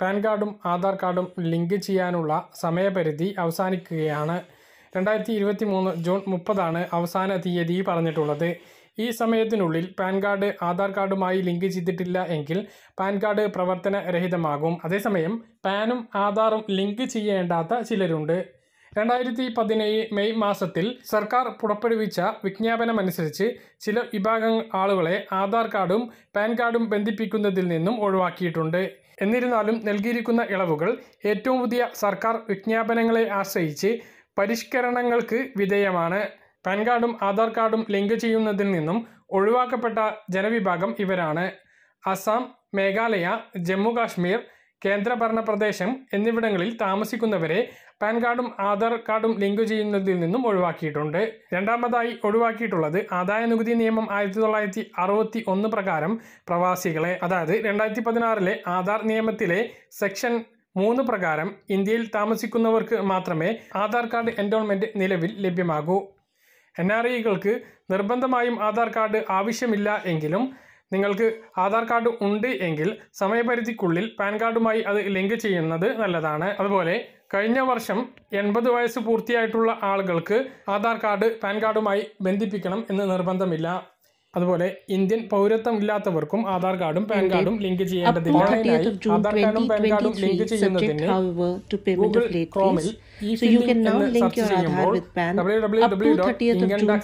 Pan കാർഡും ആധാർ കാർഡും link ചെയ്യാനുള്ള സമയപരിധി അവസാനിക്കുകയാണ് രണ്ടായിരത്തി ഇരുപത്തി മൂന്ന് ജൂൺ മുപ്പതാണ് അവസാന തീയതി പറഞ്ഞിട്ടുള്ളത് ഈ സമയത്തിനുള്ളിൽ പാൻ കാർഡ് ആധാർ കാർഡുമായി ലിങ്ക് ചെയ്തിട്ടില്ല എങ്കിൽ പാൻ കാർഡ് പ്രവർത്തനരഹിതമാകും അതേസമയം പാനും ആധാറും ലിങ്ക് ചെയ്യേണ്ടാത്ത ചിലരുണ്ട് രണ്ടായിരത്തി പതിനേഴ് മെയ് മാസത്തിൽ സർക്കാർ പുറപ്പെടുവിച്ച വിജ്ഞാപനമനുസരിച്ച് ചില വിഭാഗം ആളുകളെ ആധാർ കാർഡും പാൻ കാർഡും ബന്ധിപ്പിക്കുന്നതിൽ നിന്നും ഒഴിവാക്കിയിട്ടുണ്ട് എന്നിരുന്നാലും നൽകിയിരിക്കുന്ന ഇളവുകൾ ഏറ്റവും പുതിയ സർക്കാർ വിജ്ഞാപനങ്ങളെ ആശ്രയിച്ച് പരിഷ്കരണങ്ങൾക്ക് വിധേയമാണ് പാൻ കാർഡും ആധാർ കാർഡും ലിങ്ക് ചെയ്യുന്നതിൽ നിന്നും ഒഴിവാക്കപ്പെട്ട ജനവിഭാഗം ഇവരാണ് അസം മേഘാലയ ജമ്മു കാശ്മീർ കേന്ദ്രഭരണ പ്രദേശം എന്നിവിടങ്ങളിൽ താമസിക്കുന്നവരെ പാൻ കാർഡും ആധാർ കാർഡും ലിങ്ക് ചെയ്യുന്നതിൽ നിന്നും ഒഴിവാക്കിയിട്ടുണ്ട് രണ്ടാമതായി ഒഴിവാക്കിയിട്ടുള്ളത് ആദായ നികുതി നിയമം ആയിരത്തി തൊള്ളായിരത്തി അറുപത്തി ഒന്ന് പ്രകാരം പ്രവാസികളെ അതായത് രണ്ടായിരത്തി പതിനാറിലെ ആധാർ നിയമത്തിലെ സെക്ഷൻ മൂന്ന് പ്രകാരം ഇന്ത്യയിൽ താമസിക്കുന്നവർക്ക് മാത്രമേ ആധാർ കാർഡ് എൻറോൾമെൻറ്റ് നിലവിൽ ലഭ്യമാകൂ എൻ ആർ ഐകൾക്ക് നിർബന്ധമായും ആധാർ കാർഡ് ആവശ്യമില്ല എങ്കിലും നിങ്ങൾക്ക് ആധാർ കാർഡ് ഉണ്ട് എങ്കിൽ സമയപരിധിക്കുള്ളിൽ പാൻ കാർഡുമായി അത് ലിങ്ക് ചെയ്യുന്നത് നല്ലതാണ് അതുപോലെ കഴിഞ്ഞ വർഷം എൺപത് വയസ്സ് പൂർത്തിയായിട്ടുള്ള ആളുകൾക്ക് ആധാർ കാർഡ് പാൻ കാർഡുമായി ബന്ധിപ്പിക്കണം എന്ന് നിർബന്ധമില്ല അതുപോലെ ഇന്ത്യൻ പൗരത്വം ഇല്ലാത്തവർക്കും ആധാർ കാർഡും പാൻ കാർഡും ലിങ്ക് Up to ചെയ്യേണ്ടതില്ല 30th of June ആധാർ കാർഡും പാൻ കാർഡും ലിങ്ക് 2023, subject ചെയ്യുന്നതിന് however to payment Google of late ക്രോമിൽ fees. E So you can filing now എന്ന് link സെർച്ച് your Aadhaar ചെയ്യുമ്പോൾ with PAN W up W to W 30th of June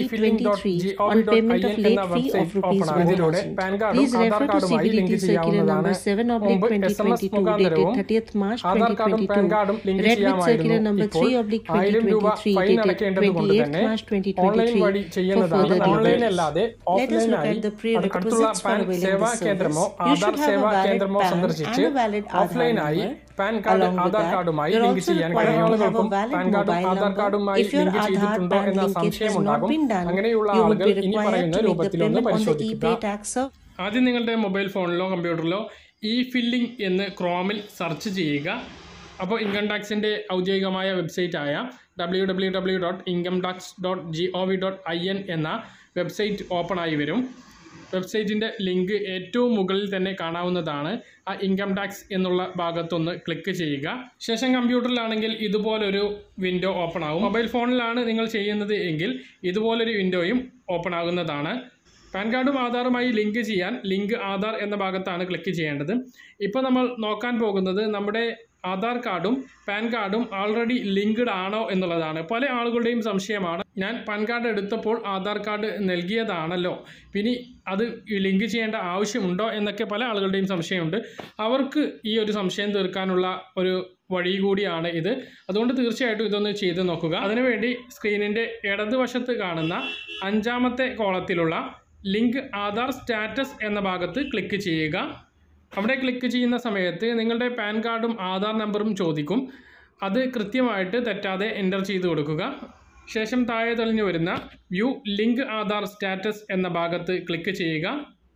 2023 on payment of late fee of rupees ഇതിലൂടെ 1000. PAN കാർഡും Please Aadhaar refer to കാർഡുമായി CBDT link circular ചെയ്യാവുന്നതാണ് number 7 oblique മുമ്പ് S M S 2022 dated മുഖാന്തരവും 30th March Aadhaar കാർഡും PAN 2022. കാർഡും link Read with circular ചെയ്യാമായിരുന്നു number ഇപ്പോൾ 3 oblique ആയിരം രൂപ 2023 ഫൈൻ dated അടയ്ക്കേണ്ടത് കൊണ്ട് 28th തന്നെ March ഓൺലൈൻ 2023 വഴി for ചെയ്യുന്നതാണ് further ഓൺലൈൻ details. അല്ലാതെ Let us look ഓഫ്ലൈനായി at the prerequisites അടുത്തുള്ള for PAN availing Seva this കേന്ദ്രമോ service. You Aadhaar should have a Seva valid കേന്ദ്രമോ PAN സന്ദർശിച്ച് and a valid Aadhaar ഓഫ്ലൈനായി number. PAN card Along with Aadhaar that, കാർഡുമായി you're link also ചെയ്യാൻ required കഴിയും to have a ആളുകൾക്കും valid PAN കാർഡും mobile ആധാർ number. കാർഡുമായി If your ലിങ്ക് Aadhaar ചെയ്തിട്ടുണ്ടോ PAN എന്ന linkage has സംശയം not ഉണ്ടാകും been done, അങ്ങനെയുള്ള you would ആളുകൾ be ഇനി required പറയുന്ന to make the രൂപത്തിലൊന്ന് payment on the പരിശോധിക്കുക ePay tax service. ആദ്യം നിങ്ങളുടെ മൊബൈൽ ഫോണിലോ കമ്പ്യൂട്ടറിലോ ഇ ഫില്ലിംഗ് എന്ന് ക്രോമിൽ സെർച്ച് ചെയ്യുക അപ്പോൾ ഇൻകം ടാക്സിൻ്റെ ഔദ്യോഗികമായ വെബ്സൈറ്റായ W W W dot income tax dot G O V dot I N എന്ന വെബ്സൈറ്റ് ഓപ്പൺ ആയി വരും വെബ്സൈറ്റിൻ്റെ ലിങ്ക് ഏറ്റവും മുകളിൽ തന്നെ കാണാവുന്നതാണ് ആ ഇൻകം ടാക്സ് എന്നുള്ള ഭാഗത്തൊന്ന് ക്ലിക്ക് ചെയ്യുക ശേഷം കമ്പ്യൂട്ടറിലാണെങ്കിൽ ഇതുപോലൊരു വിൻഡോ ഓപ്പൺ ആകും മൊബൈൽ ഫോണിലാണ് നിങ്ങൾ ചെയ്യുന്നത് എങ്കിൽ ഇതുപോലൊരു വിൻഡോയും ഓപ്പൺ ആകുന്നതാണ് പാൻ കാർഡും ആധാറുമായി ലിങ്ക് ചെയ്യാൻ ലിങ്ക് ആധാർ എന്ന ഭാഗത്താണ് ക്ലിക്ക് ചെയ്യേണ്ടത് ഇപ്പോൾ നമ്മൾ നോക്കാൻ പോകുന്നത് നമ്മുടെ ആധാർ കാർഡും പാൻ കാർഡും ആൾറെഡി ലിങ്ക്ഡ് ആണോ എന്നുള്ളതാണ് പല ആളുകളുടെയും സംശയമാണ് ഞാൻ പാൻ കാർഡ് എടുത്തപ്പോൾ ആധാർ കാർഡ് നൽകിയതാണല്ലോ പിന്നെ അത് ലിങ്ക് ചെയ്യേണ്ട ആവശ്യമുണ്ടോ എന്നൊക്കെ പല ആളുകളുടെയും സംശയമുണ്ട് അവർക്ക് ഈ ഒരു സംശയം തീർക്കാനുള്ള ഒരു വഴി കൂടിയാണ് ഇത് അതുകൊണ്ട് തീർച്ചയായിട്ടും ഇതൊന്ന് ചെയ്ത് നോക്കുക അതിനുവേണ്ടി സ്ക്രീനിൻ്റെ ഇടതുവശത്ത് കാണുന്ന അഞ്ചാമത്തെ കോളത്തിലുള്ള ലിങ്ക് ആധാർ സ്റ്റാറ്റസ് എന്ന ഭാഗത്ത് ക്ലിക്ക് ചെയ്യുക അവിടെ ക്ലിക്ക് ചെയ്യുന്ന സമയത്ത് നിങ്ങളുടെ പാൻ കാർഡും ആധാർ നമ്പറും ചോദിക്കും അത് കൃത്യമായിട്ട് തെറ്റാതെ എൻ്റർ ചെയ്ത് കൊടുക്കുക ശേഷം താഴെ തെളിഞ്ഞു വരുന്ന വ്യൂ ലിങ്ക് ആധാർ സ്റ്റാറ്റസ് എന്ന ഭാഗത്ത് ക്ലിക്ക് ചെയ്യുക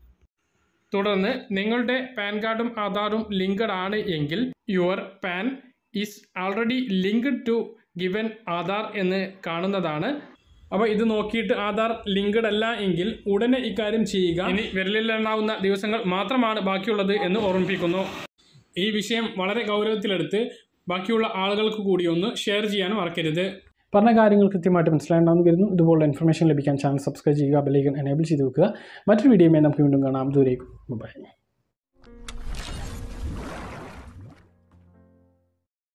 തുടർന്ന് നിങ്ങളുടെ പാൻ കാർഡും ആധാറും ലിങ്ക്ഡ് ആണ് എങ്കിൽ your PAN is already linked to given Aadhaar എന്ന് കാണുന്നതാണ് അപ്പോൾ ഇത് നോക്കിയിട്ട് ആധാർ ലിങ്ക്ഡ് അല്ല എങ്കിൽ ഉടനെ ഇക്കാര്യം ചെയ്യുക ഇനി വിരലിലെണ്ണാവുന്ന ദിവസങ്ങൾ മാത്രമാണ് ബാക്കിയുള്ളത് എന്ന് ഓർമ്മിപ്പിക്കുന്നു ഈ വിഷയം വളരെ ഗൗരവത്തിലെടുത്ത് ബാക്കിയുള്ള ആളുകൾക്ക് കൂടി ഒന്ന് ഷെയർ ചെയ്യാൻ മറക്കരുത് പറഞ്ഞ കാര്യങ്ങൾ കൃത്യമായിട്ട് മനസ്സിലായിട്ടുണ്ടാകുന്നു കരുതുന്നു ഇതുപോലുള്ള ഇൻഫർമേഷൻ ലഭിക്കാൻ ചാനൽ സബ്സ്ക്രൈബ് ചെയ്യുക ബെലൈക്കൺ എനേബിൾ ചെയ്ത് വെക്കുക മറ്റൊരു വീഡിയോയുമായി നമുക്ക് വീണ്ടും കാണാം ദൂരേക്കും ബൈ